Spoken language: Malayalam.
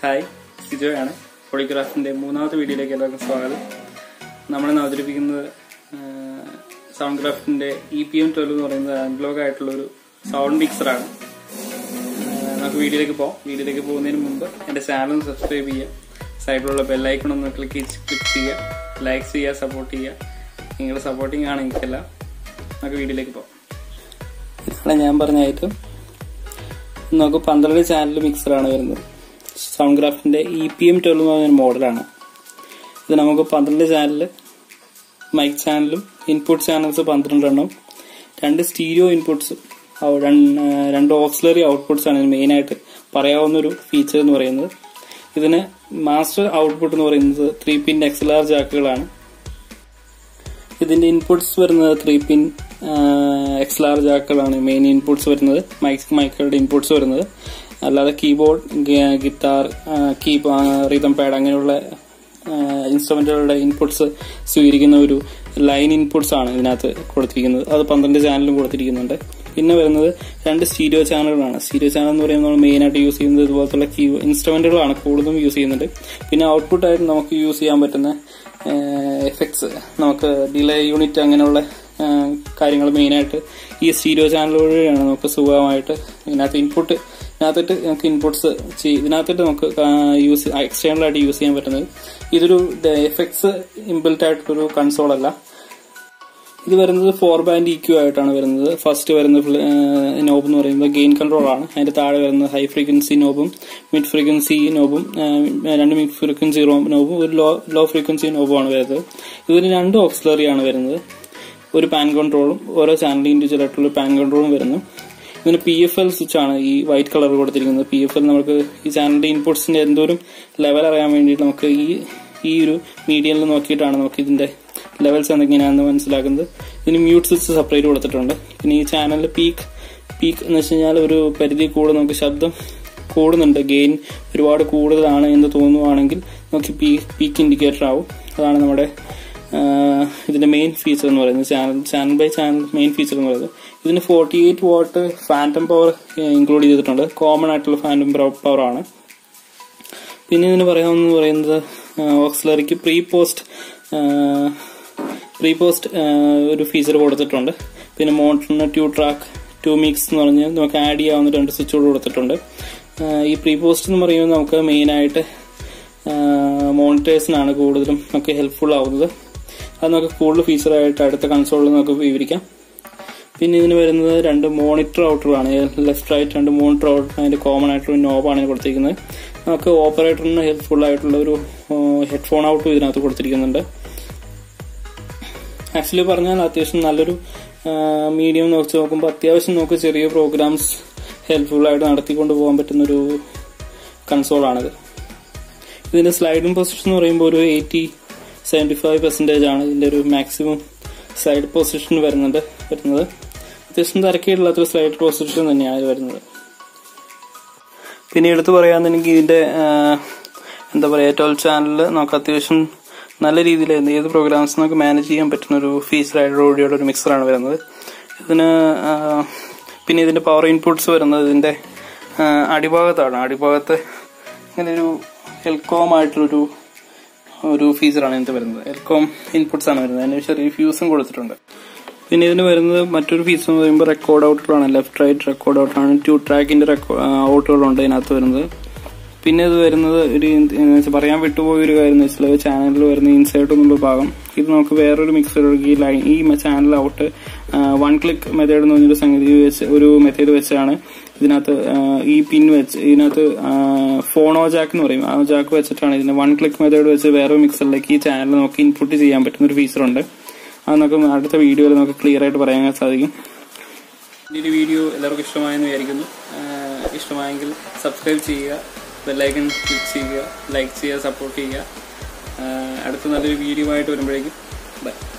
ഹായ് സിജോയാണ് പോളിഗ്രാഫിന്റെ മൂന്നാമത്തെ വീഡിയോയിലേക്ക് എല്ലാവർക്കും സ്വാഗതം നമ്മളിന്ന് അവതരിപ്പിക്കുന്നത് സൗണ്ട് ക്രാഫ്റ്റിന്റെ ഇ പി എം ട്വൽവ് എന്ന് പറയുന്നത് അൺബ്ലോഗ് ആയിട്ടുള്ള ഒരു സൗണ്ട് മിക്സറാണ് നമുക്ക് വീഡിയോയിലേക്ക് പോകാം വീഡിയോയിലേക്ക് പോകുന്നതിന് മുമ്പ് എന്റെ ചാനൽ ഒന്ന് സബ്സ്ക്രൈബ് ചെയ്യുക സൈഡിലുള്ള ബെല്ലൈക്കൺ ഒന്ന് ക്ലിക്ക് ക്ലിക്ക് ചെയ്യുക ലൈക്ക് ചെയ്യുക സപ്പോർട്ട് ചെയ്യുക നിങ്ങളുടെ സപ്പോർട്ടിങ് ആണ് എനിക്കെല്ലാം നമുക്ക് വീഡിയോയിലേക്ക് പോകാം ഇതാണ് ഞാൻ പറഞ്ഞ ഐറ്റം നമുക്ക് പന്ത്രണ്ട് ചാനൽ മിക്സറാണ് വരുന്നത് സൗണ്ട് ക്രാഫ്റ്റിന്റെ ഇ പി എം ട്വൽവ് എന്ന് പറയുന്ന മോഡലാണ് ഇത് നമുക്ക് പന്ത്രണ്ട് ചാനൽ മൈക്ക് ചാനലും ഇൻപുട്ട് ചാനൽസ് പന്ത്രണ്ടെണ്ണം രണ്ട് സ്റ്റീരിയോ ഇൻപുട്ട്സും രണ്ട് ഓക്സിലറി ഔട്ട്പുട്ട്സ് ആണ് മെയിൻ ആയിട്ട് പറയാവുന്ന ഒരു ഫീച്ചർ എന്ന് പറയുന്നത് ഇതിന് മാസ്റ്റർ ഔട്ട്പുട്ട് എന്ന് പറയുന്നത് ത്രീ പിൻ എക്സ് ആർ ജാക്കുകളാണ് ഇതിന്റെ ഇൻപുട്സ് വരുന്നത് ത്രീ പിൻ എക്സ് ആർ ജാക്കുകളാണ് മെയിൻ ഇൻപുട്സ് വരുന്നത് മൈക്ക് മൈക്കുകളുടെ ഇൻപുട്സ് വരുന്നത് അല്ലാതെ keyboard guitar key rhythm pad അങ്ങനെയുള്ള ഇൻസ്ട്രുമെന്റുകളുടെ ഇൻപുട്സ് സ്വീകരിക്കുന്ന ഒരു ലൈൻ ഇൻപുട്സ് ആണ് ഇതിനകത്ത് കൊടുത്തിരിക്കുന്നത് അത് പന്ത്രണ്ട് ചാനലും കൊടുത്തിരിക്കുന്നുണ്ട് പിന്നെ വരുന്നത് രണ്ട് സ്റ്റീരിയോ ചാനലുകളാണ് സ്റ്റീരിയോ ചാനൽ എന്ന് പറയുമ്പോൾ നമ്മൾ മെയിൻ ആയിട്ട് യൂസ് ചെയ്യുന്നത് ഇതുപോലത്തുള്ള കീ ഇൻസ്ട്രുമെന്റുകളാണ് കൂടുതലും യൂസ് ചെയ്യുന്നുണ്ട് പിന്നെ ഔട്ട്പുട്ട് ആയിട്ട് നമുക്ക് യൂസ് ചെയ്യാൻ പറ്റുന്ന എഫക്ട്സ് നമുക്ക് ഡിലേ യൂണിറ്റ് അങ്ങനെയുള്ള കാര്യങ്ങൾ മെയിനായിട്ട് ഈ സ്റ്റീരിയോ ചാനൽ വഴിയാണ് നമുക്ക് സുഖമായിട്ട് ഇതിനകത്ത് ഇൻപുട്ട് ഇതിനകത്തിട്ട് നമുക്ക് ഇൻപുട്സ് ഇതിനകത്തിട്ട് നമുക്ക് യൂസ് എക്സ്റ്റേണൽ ആയിട്ട് യൂസ് ചെയ്യാൻ പറ്റുന്നത് ഇതൊരു എഫക്ട്സ് ഇൻബിൽറ്റ് ആയിട്ടൊരു കൺസോൾ അല്ല ഇത് വരുന്നത് ഫോർ ബാൻഡ് ഇക്യു ആയിട്ടാണ് വരുന്നത് ഫസ്റ്റ് വരുന്ന നോബ് എന്ന് പറയുന്നത് ഗെയിൻ കൺട്രോൾ ആണ് അതിന്റെ താഴെ വരുന്നത് ഹൈ ഫ്രീക്വൻസി നോബും മിഡ് ഫ്രീക്വൻസി നോബും രണ്ട് മിഡ് ഫ്രീക്വൻസി നോബും ഒരു ലോ ലോ ഫ്രീക്വൻസി നോബും ആണ് വരുന്നത് ഇതിന് രണ്ട് ഓക്സിലറി ആണ് വരുന്നത് ഒരു പാൻ കൺട്രോളും ഓരോ ചാനലിൽ ഇൻഡിവിജ്വൽ ആയിട്ടുള്ള പാൻ കൺട്രോളും വരുന്നു ഇതിന് പി എഫ് എൽ സ്വിച്ച് ആണ് ഈ വൈറ്റ് കളർ കൊടുത്തിരിക്കുന്നത് പി എഫ് എൽ നമുക്ക് ഈ ചാനലിന്റെ ഇൻപുട്സിന്റെ എന്തോരം ലെവൽ അറിയാൻ വേണ്ടിയിട്ട് നമുക്ക് ഈ ഈ ഒരു മീഡിയയിൽ നോക്കിയിട്ടാണ് നമുക്ക് ഇതിന്റെ ലെവൽസ് എന്തൊക്കെയാണെന്ന് മനസ്സിലാക്കുന്നത് ഇതിന് മ്യൂട്ട് സ്വിച്ച് സെപ്പറേറ്റ് കൊടുത്തിട്ടുണ്ട് പിന്നെ ഈ ചാനലിൽ പീക്ക് പീക്ക് എന്ന് വെച്ച് കഴിഞ്ഞാൽ ഒരു പരിധി കൂടെ നമുക്ക് ശബ്ദം കൂടുന്നുണ്ട് ഗെയിൻ ഒരുപാട് കൂടുതലാണ് എന്ന് തോന്നുവാണെങ്കിൽ നമുക്ക് പീക്ക് ഇൻഡിക്കേറ്റർ ആവും അതാണ് നമ്മുടെ ഇതിന്റെ മെയിൻ ഫീച്ചർ എന്ന് പറയുന്നത് channel channel by channel main feature എന്ന് പറയുന്നത് ഇതിന് forty eight watt phantom power include ചെയ്തിട്ടുണ്ട് കോമൺ ആയിട്ടുള്ള ഫാൻറ്റം പവർ ആണ് പിന്നെ ഇതിന് പറയാമെന്ന് പറയുന്നത് ഓക്സിലറിക്ക് പ്രീ പോസ്റ്റ് പ്രീ പോസ്റ്റ് ഒരു ഫീച്ചർ കൊടുത്തിട്ടുണ്ട് പിന്നെ മോട്ടറിന് ട്യൂ ട്രാക്ക് ടു മിക്സ് എന്ന് പറഞ്ഞ് നമുക്ക് ആഡ് ചെയ്യാവുന്ന രണ്ട് സ്വിച്ചുകൾ കൊടുത്തിട്ടുണ്ട് ഈ പ്രീ പോസ്റ്റ് എന്ന് പറയുമ്പോൾ നമുക്ക് മെയിനായിട്ട് മോണിറ്റേഴ്സിനാണ് കൂടുതലും നമുക്ക് ഹെൽപ്ഫുൾ ആവുന്നത് അത് നമുക്ക് കൂടുതൽ ഫീച്ചറായിട്ട് അടുത്ത കൺസോളിൽ നമുക്ക് വിവരിക്കാം പിന്നെ ഇതിന് വരുന്നത് രണ്ട് മോണിറ്റർ ഔട്ടറാണ് ലെഫ്റ്റ് റൈറ്റ് രണ്ട് മോണിറ്റർ ഔട്ടർ അതിന്റെ കോമൺ ആയിട്ടുള്ള നോബാണ് കൊടുത്തിരിക്കുന്നത് നമുക്ക് ഓപ്പറേറ്ററിന് ഹെൽപ്ഫുൾ ആയിട്ടുള്ള ഒരു ഹെഡ്ഫോൺ ഔട്ടും ഇതിനകത്ത് കൊടുത്തിരിക്കുന്നുണ്ട് ആക്ച്വലി പറഞ്ഞാൽ അത്യാവശ്യം നല്ലൊരു മീഡിയം നോക്കി നോക്കുമ്പോൾ അത്യാവശ്യം നമുക്ക് ചെറിയ പ്രോഗ്രാംസ് ഹെൽപ്ഫുൾ ആയിട്ട് നടത്തിക്കൊണ്ട് പോകാൻ പറ്റുന്ന ഒരു കൺസോളാണിത് ഇതിന്റെ സ്ലൈഡിംഗ് പൊസിഷൻ എന്ന് പറയുമ്പോൾ ഒരു എയ്റ്റി സെവൻറ്റി ഫൈവ് പെർസെൻറ്റേജ് ആണ് ഇതിന്റെ ഒരു മാക്സിമം സൈഡ് പൊസിഷൻ വരുന്നുണ്ട് വരുന്നത് അത്യാവശ്യം തിരക്കിയിട്ടുള്ളൊരു സൈഡ് പൊസിഷൻ തന്നെയാണ് വരുന്നത് പിന്നെ എടുത്തു പറയാന്നുണ്ടെങ്കിൽ ഇതിന്റെ എന്താ പറയുക ട്വൽവ് ചാനലിൽ നമുക്ക് അത്യാവശ്യം നല്ല രീതിയിൽ ഏത് പ്രോഗ്രാംസ് നമുക്ക് മാനേജ് ചെയ്യാൻ പറ്റുന്ന ഒരു ഫീച്ചറായിട്ട് ഓഡിയോയുടെ ഒരു മിക്സറാണ് വരുന്നത് ഇതിന് പിന്നെ ഇതിന്റെ പവർ ഇൻപുട്സ് വരുന്നത് ഇതിന്റെ അടിഭാഗത്താണ് അടിഭാഗത്ത് ഇങ്ങനെ ഒരു എൽകോം ആയിട്ടുള്ളൊരു ഒരു ഫീച്ചറാണ് ഇതിന് വരുന്നത് എൽകോം ഇൻപുട്സ് ആണ് വരുന്നത് അതിന് ചെറിയ ഫ്യൂസും കൊടുത്തിട്ടുണ്ട് പിന്നെ ഇതിന് വരുന്നത് മറ്റൊരു ഫീച്ചർ എന്ന് പറയുമ്പോൾ റെക്കോർഡ് ഔട്ടുകളാണ് ലെഫ്റ്റ് റൈറ്റ് റെക്കോർഡ് ഔട്ടാണ് ടു ട്രാക്കിന്റെ ഔട്ടുകളുണ്ട് ഇതിനകത്ത് വരുന്നത് പിന്നെ ഇത് വരുന്നത് ഒരു പറയാൻ വിട്ടുപോയ ഒരു കാര്യം എന്ന് വെച്ചാൽ ചാനലിൽ വരുന്ന ഇൻസേർട്ട് എന്നുള്ള ഭാഗം ഇത് നമുക്ക് വേറൊരു മിക്സർ ഈ ലൈൻ ഈ channel out one click method എന്ന് പറഞ്ഞൊരു സംഗതി വെച്ച് ഒരു മെത്തേഡ് വെച്ചാണ് ഇതിനകത്ത് ഈ പിൻ വെച്ച് ഇതിനകത്ത് ഫോണോ ജാക്ക് എന്ന് പറയും ആ ജാക്ക് വെച്ചിട്ടാണ് ഇതിന് വൺ ക്ലിക്ക് മെത്തേഡ് വെച്ച് വേറെ മിക്സറിലേക്ക് ഈ ചാനൽ നമുക്ക് ഇൻപുട്ട് ചെയ്യാൻ പറ്റുന്ന ഒരു ഫീച്ചർ ഉണ്ട് അത് നമുക്ക് അടുത്ത വീഡിയോയിൽ നമുക്ക് ക്ലിയർ ആയിട്ട് പറയാൻ സാധിക്കും ഈ വീഡിയോ എല്ലാവർക്കും ഇഷ്ടമായെന്ന് വിചാരിക്കുന്നു ഇഷ്ടമായെങ്കിൽ സബ്സ്ക്രൈബ് ചെയ്യുക ബെല്ലൈക്കൺ ക്ലിക്ക് ചെയ്യുക ലൈക്ക് ചെയ്യുക സപ്പോർട്ട് ചെയ്യുക അടുത്ത നല്ലൊരു വീഡിയോ ആയിട്ട് വരുമ്പോഴേക്കും ബൈ